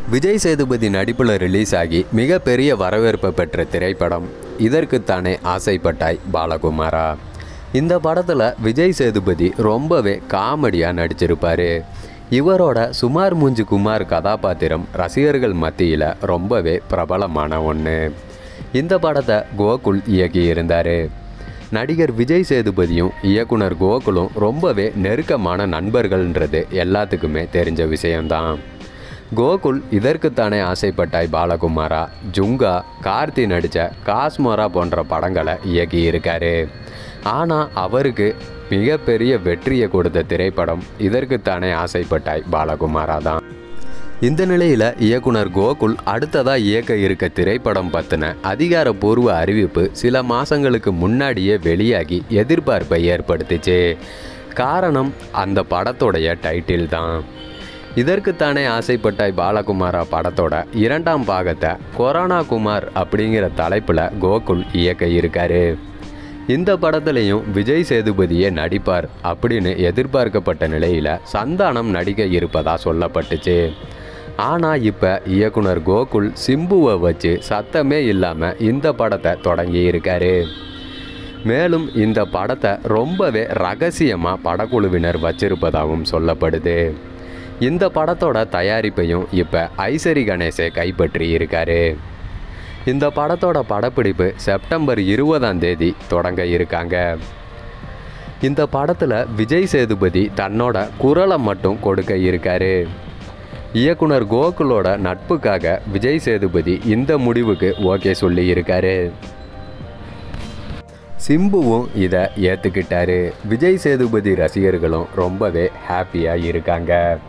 விஜய் சேதுபதி நடிப்பில் ரிலீஸ் ஆகி மிகப்பெரிய வரவேற்பை பெற்ற திரைப்படம் இதற்குத்தானே ஆசைப்பட்டாய் பாலகுமாரா இந்த படத்தில் விஜய் சேதுபதி ரொம்பவே காமெடியாக நடிச்சிருப்பார் இவரோட சுமார் மூஞ்சி குமார் கதாபாத்திரம் ரசிகர்கள் மத்தியில் ரொம்பவே பிரபலமான ஒன்று இந்த படத்தை கோகுல் இயக்கியிருந்தார் நடிகர் விஜய் சேதுபதியும் இயக்குனர் கோகுலும் ரொம்பவே நெருக்கமான நண்பர்கள்ன்றது எல்லாத்துக்குமே தெரிஞ்ச விஷயம்தான் கோகுல் இதற்குத்தானே ஆசைப்பட்டாய் பாலகுமாரா ஜுங்கா கார்த்தி நடித்த காஸ்மோரா போன்ற படங்களை இயக்கியிருக்காரு ஆனால் அவருக்கு மிகப்பெரிய வெற்றியை கொடுத்த திரைப்படம் இதற்குத்தானே ஆசைப்பட்டாய் பாலகுமாரா தான் இந்த நிலையில் இயக்குனர் கோகுல் அடுத்ததாக இயக்க இருக்க திரைப்படம் பற்றின அதிகாரப்பூர்வ அறிவிப்பு சில மாதங்களுக்கு முன்னாடியே வெளியாகி எதிர்பார்ப்பை ஏற்படுத்துச்சு காரணம் அந்த படத்தோடைய டைட்டில் தான் இதற்குத்தானே ஆசைப்பட்டாய் பாலகுமாரா படத்தோட இரண்டாம் பாகத்தை கொரோனா குமார் அப்படிங்கிற தலைப்பில் கோகுல் இயக்க இருக்காரு இந்த படத்துலையும் விஜய் சேதுபதியே நடிப்பார் அப்படின்னு எதிர்பார்க்கப்பட்ட நிலையில் சந்தானம் நடிக்க இருப்பதா சொல்லப்பட்டுச்சு ஆனால் இப்போ இயக்குனர் கோகுல் சிம்புவை வச்சு சத்தமே இல்லாமல் இந்த படத்தை தொடங்கி இருக்காரு மேலும் இந்த படத்தை ரொம்பவே ரகசியமாக படக்குழுவினர் வச்சிருப்பதாகவும் சொல்லப்படுது இந்த படத்தோட தயாரிப்பையும் இப்போ ஐசரி கணேசே கைப்பற்றி இருக்காரு இந்த படத்தோட படப்பிடிப்பு செப்டம்பர் இருபதாம் தேதி தொடங்க இருக்காங்க இந்த படத்தில் விஜய் சேதுபதி தன்னோட குரலை மட்டும் கொடுக்க இருக்காரு இயக்குனர் கோகுலோட நட்புக்காக விஜய் சேதுபதி இந்த முடிவுக்கு ஓகே சொல்லி இருக்காரு சிம்புவும் இதை ஏற்றுக்கிட்டாரு விஜய் சேதுபதி ரசிகர்களும் ரொம்பவே ஹாப்பியாக இருக்காங்க